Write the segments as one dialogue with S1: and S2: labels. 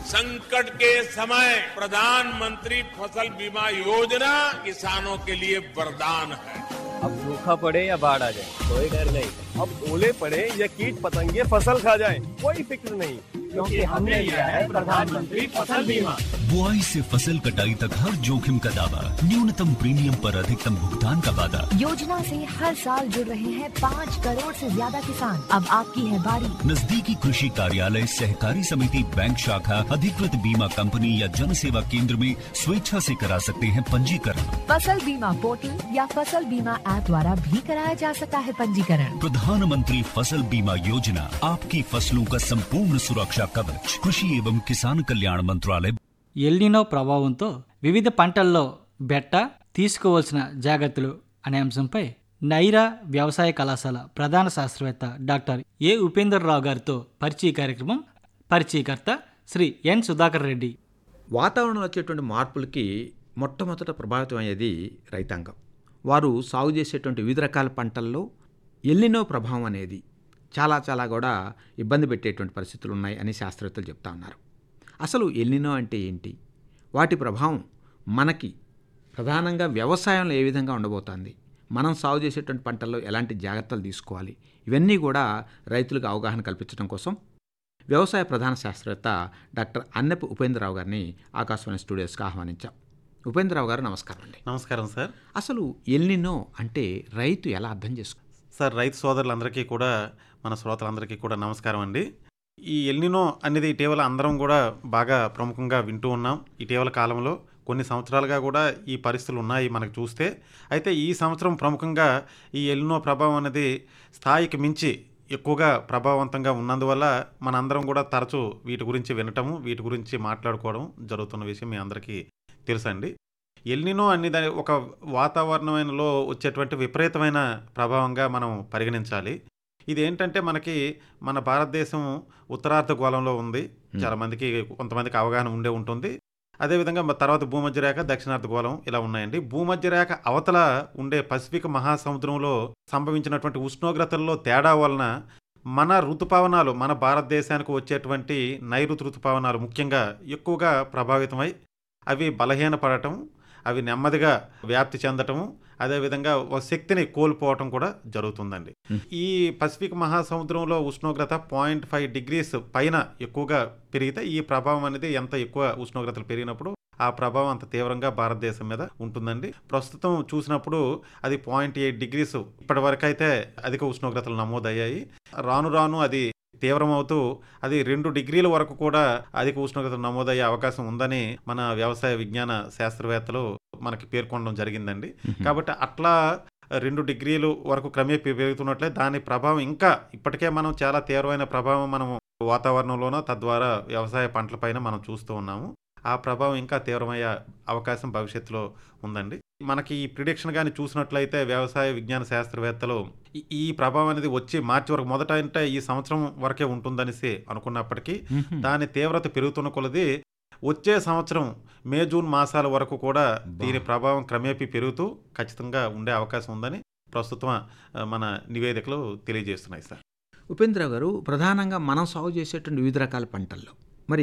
S1: संकट के समय प्रधानमंत्री फसल बीमा योजना किसानों के लिए वरदान है
S2: अब सूखा पड़े या बाढ़ आ जाए कोई डर नहीं
S3: अब ओले पड़े या कीट पतंगे फसल खा जाए कोई फिक्र नहीं
S2: क्योंकि हमने लिया है प्रधानमंत्री फसल बीमा
S4: बुआई से फसल कटाई तक हर जोखिम का दावा न्यूनतम प्रीमियम पर अधिकतम भुगतान का वादा
S5: योजना से हर साल जुड़ रहे हैं पाँच करोड़ से ज्यादा किसान अब आपकी है बारी
S4: नजदीकी कृषि कार्यालय सहकारी समिति बैंक शाखा अधिकृत बीमा कंपनी या जन सेवा केंद्र में स्वेच्छा से करा सकते हैं पंजीकरण
S5: फसल बीमा पोर्टल या फसल बीमा ऐप द्वारा भी कराया जा सकता है पंजीकरण
S4: प्रधानमंत्री फसल बीमा योजना आपकी फसलों का संपूर्ण सुरक्षा कवच कृषि एवं किसान कल्याण मंत्रालय
S6: ఎల్నినో ప్రభావంతో వివిధ పంటల్లో బెట్ట తీసుకోవాల్సిన జాగ్రత్తలు అనే అంశంపై నైరా వ్యవసాయ కళాశాల ప్రధాన శాస్త్రవేత్త డాక్టర్ ఏ ఉపేందర్రావు గారితో పరిచయ కార్యక్రమం పరిచయకర్త శ్రీ ఎన్ సుధాకర్ రెడ్డి
S7: వాతావరణంలో వచ్చేటువంటి మార్పులకి మొట్టమొదట ప్రభావితం అయ్యేది రైతాంగం వారు సాగు చేసేటువంటి వివిధ రకాల పంటల్లో ఎల్లినో ప్రభావం అనేది చాలా చాలా కూడా ఇబ్బంది పెట్టేటువంటి పరిస్థితులు ఉన్నాయి అని శాస్త్రవేత్తలు చెప్తా ఉన్నారు అసలు ఎల్లినో అంటే ఏంటి వాటి ప్రభావం మనకి ప్రధానంగా వ్యవసాయంలో ఏ విధంగా ఉండబోతోంది మనం సాగు చేసేటువంటి పంటల్లో ఎలాంటి జాగ్రత్తలు తీసుకోవాలి ఇవన్నీ కూడా రైతులకు అవగాహన కల్పించడం కోసం వ్యవసాయ ప్రధాన శాస్త్రవేత్త డాక్టర్ అన్నపు ఉపేంద్రరావు గారిని ఆకాశవాణి స్టూడియోస్కి ఆహ్వానించాం ఉపేంద్రరావు గారు నమస్కారం అండి
S8: నమస్కారం సార్
S7: అసలు ఎల్నినో అంటే రైతు ఎలా అర్థం చేసుకో
S8: సార్ రైతు సోదరులందరికీ కూడా మన శ్రోతలందరికీ కూడా నమస్కారం అండి ఈ ఎల్నినో అనేది ఇటీవల అందరం కూడా బాగా ప్రముఖంగా వింటూ ఉన్నాం ఇటీవల కాలంలో కొన్ని సంవత్సరాలుగా కూడా ఈ పరిస్థితులు ఉన్నాయి మనకు చూస్తే అయితే ఈ సంవత్సరం ప్రముఖంగా ఈ ఎల్నినో ప్రభావం అనేది స్థాయికి మించి ఎక్కువగా ప్రభావవంతంగా ఉన్నందువల్ల మనందరం కూడా తరచూ వీటి గురించి వినటము వీటి గురించి మాట్లాడుకోవడం జరుగుతున్న విషయం మీ అందరికీ తెలుసండి ఎల్నినో అనే దాని ఒక వాతావరణంలో వచ్చేటువంటి విపరీతమైన ప్రభావంగా మనం పరిగణించాలి ఇది ఏంటంటే మనకి మన భారతదేశం ఉత్తరార్ధ గోళంలో ఉంది చాలా మందికి కొంతమందికి అవగాహన ఉండే ఉంటుంది అదేవిధంగా మ- తర్వాత భూమధ్య రేఖ దక్షిణార్ధ గోళం ఇలా ఉన్నాయండి భూమధ్య రేఖ అవతల ఉండే పసిఫిక్ మహాసముద్రంలో సంభవించినటువంటి ఉష్ణోగ్రతల్లో తేడా వలన మన ఋతుపవనాలు మన భారతదేశానికి వచ్చేటువంటి నైరుతి ఋతుపవనాలు ముఖ్యంగా ఎక్కువగా ప్రభావితమై అవి బలహీనపడటం అవి నెమ్మదిగా వ్యాప్తి చెందటము అదేవిధంగా ఒక శక్తిని కోల్పోవటం కూడా జరుగుతుందండి ఈ పసిఫిక్ మహాసముద్రంలో ఉష్ణోగ్రత పాయింట్ ఫైవ్ డిగ్రీస్ పైన ఎక్కువగా పెరిగితే ఈ ప్రభావం అనేది ఎంత ఎక్కువ ఉష్ణోగ్రతలు పెరిగినప్పుడు ఆ ప్రభావం అంత తీవ్రంగా భారతదేశం మీద ఉంటుందండి ప్రస్తుతం చూసినప్పుడు అది పాయింట్ ఎయిట్ డిగ్రీస్ ఇప్పటి వరకు అయితే అధిక ఉష్ణోగ్రతలు నమోదయ్యాయి రాను రాను అది తీవ్రమవుతూ అది రెండు డిగ్రీల వరకు కూడా అధిక ఉష్ణోగ్రతలు నమోదయ్యే అవకాశం ఉందని మన వ్యవసాయ విజ్ఞాన శాస్త్రవేత్తలు మనకి పేర్కొనడం జరిగిందండి కాబట్టి అట్లా రెండు డిగ్రీలు వరకు క్రమేపీ పెరుగుతున్నట్లే దాని ప్రభావం ఇంకా ఇప్పటికే మనం చాలా తీవ్రమైన ప్రభావం మనం వాతావరణంలోనో తద్వారా వ్యవసాయ పంటలపైన మనం చూస్తూ ఉన్నాము ఆ ప్రభావం ఇంకా తీవ్రమయ్యే అవకాశం భవిష్యత్తులో ఉందండి మనకి ఈ ప్రిడిక్షన్ కానీ చూసినట్లయితే వ్యవసాయ విజ్ఞాన శాస్త్రవేత్తలు ఈ- ఈ ప్రభావం అనేది వచ్చి మార్చి వరకు మొదట అంటే ఈ సంవత్సరం వరకే ఉంటుందనేసి అనుకున్నప్పటికీ దాని తీవ్రత పెరుగుతున్న కొలది వచ్చే సంవత్సరం మే జూన్ మాసాల వరకు కూడా దీని ప్రభావం క్రమేపీ పెరుగుతూ ఖచ్చితంగా ఉండే అవకాశం ఉందని ప్రస్తుతం ఆ, మన నివేదికలు తెలియజేస్తున్నాయి సార్
S7: ఉపేంద్రరావు గారు ప్రధానంగా మనం సాగు చేసేటువంటి వివిధ రకాల పంటల్లో మరి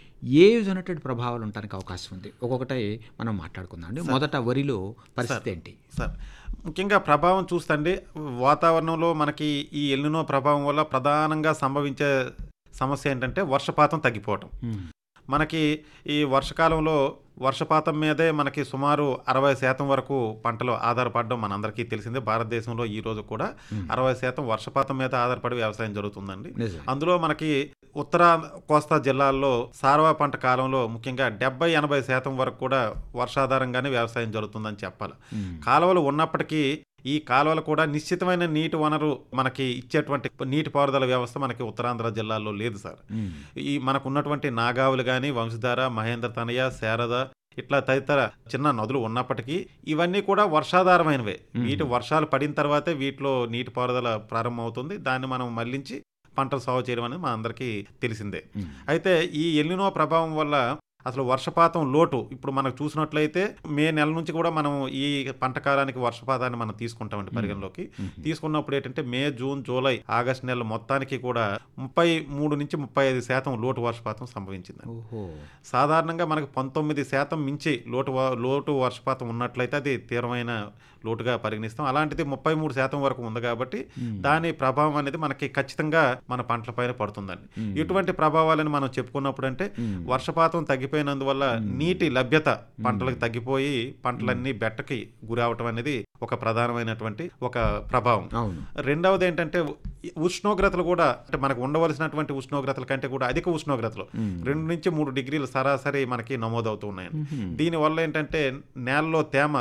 S7: ఏ విధమైనటువంటి ప్రభావాలు ఉండడానికి అవకాశం ఉంది ఒక్కొక్కటి మనం మాట్లాడుకుందాం అండి మొదట వరిలో పరిస్థితి ఏంటి
S8: సార్ ముఖ్యంగా ప్రభావం చూస్తండి వాతావరణంలో మనకి ఈ ఎల్నినో ప్రభావం వల్ల ప్రధానంగా సంభవించే సమస్య ఏంటంటే వర్షపాతం తగ్గిపోవటం మనకి ఈ వర్షకాలంలో వర్షపాతం మీదే మనకి సుమారు అరవై శాతం వరకు పంటలు ఆధారపడడం మనందరికీ తెలిసిందే భారతదేశంలో ఈ రోజు కూడా అరవై శాతం వర్షపాతం మీద ఆధారపడి వ్యవసాయం జరుగుతుందండి
S7: నిజం.
S8: అందులో మనకి ఉత్తర కోస్తా జిల్లాల్లో సారవా పంట కాలంలో ముఖ్యంగా డెబ్బై ఎనభై శాతం వరకు కూడా వర్షాధారంగానే వ్యవసాయం జరుగుతుందని చెప్పాలి కాలువలు ఉన్నప్పటికీ ఈ కాలువలు కూడా నిశ్చితమైన నీటి వనరు మనకి ఇచ్చేటువంటి నీటిపారుదల వ్యవస్థ మనకి ఉత్తరాంధ్ర జిల్లాల్లో లేదు సార్ ఈ మనకు ఉన్నటువంటి నాగావులు కానీ వంశధార మహేంద్ర తనయ శారద ఇట్లా తదితర చిన్న నదులు ఉన్నప్పటికీ ఇవన్నీ కూడా వర్షాధారమైనవే వీటి వర్షాలు పడిన తర్వాతే వీటిలో నీటిపారుదల ప్రారంభమవుతుంది దాన్ని మనం మళ్లించి పంటలు సాగు చేయడం అనేది మా అందరికీ తెలిసిందే అయితే ఈ ఎల్లినో ప్రభావం వల్ల అసలు వర్షపాతం లోటు ఇప్పుడు మనకు చూసినట్లయితే మే నెల నుంచి కూడా మనం ఈ పంట కాలానికి వర్షపాతాన్ని మనం తీసుకుంటామండి పరిగణలోకి తీసుకున్నప్పుడు ఏంటంటే మే జూన్ జూలై ఆగస్టు నెలల మొత్తానికి కూడా ముప్పై మూడు నుంచి ముప్పై ఐదు శాతం లోటు వర్షపాతం సంభవించింది
S7: ఓహో
S8: సాధారణంగా మనకు పంతొమ్మిది శాతం మించి లోటు వ- లోటు వర్షపాతం ఉన్నట్లయితే అది తీవ్రమైన లోటుగా పరిగణిస్తాం అలాంటిది ముప్పై మూడు శాతం వరకు ఉంది కాబట్టి దాని ప్రభావం అనేది మనకి ఖచ్చితంగా మన పంటలపైన పడుతుందండి ఇటువంటి ప్రభావాలను మనం చెప్పుకున్నప్పుడు అంటే వర్షపాతం తగ్గిపోయినందువల్ల నీటి లభ్యత పంటలకు తగ్గిపోయి పంటలన్నీ బెట్టకి గురి అవటం అనేది ఒక ప్రధానమైనటువంటి ఒక ప్రభావం
S7: అవును
S8: రెండవది ఏంటంటే ఉ- ఉష్ణోగ్రతలు కూడా అంటే మనకు ఉండవలసినటువంటి ఉష్ణోగ్రతల కంటే కూడా అధిక ఉష్ణోగ్రతలు రెండు నుంచి మూడు డిగ్రీలు సరాసరి మనకి నమోదవుతూ ఉన్నాయి దీనివల్ల ఏంటంటే నేలలో తేమ